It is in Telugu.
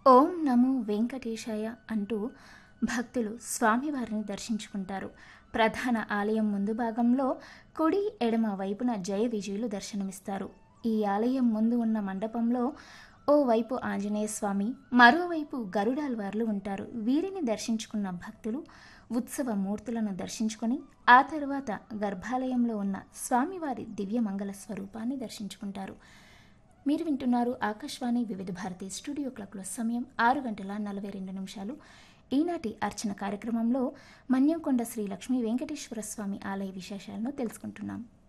ఓం నమో వెంకటేశాయ అంటూ భక్తులు స్వామివారిని దర్శించుకుంటారు ప్రధాన ఆలయం ముందు భాగంలో కుడి ఎడమ వైపున జయ విజయులు దర్శనమిస్తారు ఈ ఆలయం ముందు ఉన్న మండపంలో ఓ వైపు ఆంజనేయ స్వామి మరోవైపు గరుడాల్వార్లు ఉంటారు వీరిని దర్శించుకున్న భక్తులు ఉత్సవ మూర్తులను దర్శించుకొని ఆ తర్వాత గర్భాలయంలో ఉన్న స్వామివారి దివ్యమంగళ స్వరూపాన్ని దర్శించుకుంటారు మీరు వింటున్నారు ఆకాశవాణి వివిధ భారతి స్టూడియో క్లాక్లో సమయం ఆరు గంటల నలభై రెండు నిమిషాలు ఈనాటి అర్చన కార్యక్రమంలో మన్యంకొండ శ్రీ లక్ష్మీ వెంకటేశ్వర స్వామి ఆలయ విశేషాలను తెలుసుకుంటున్నాం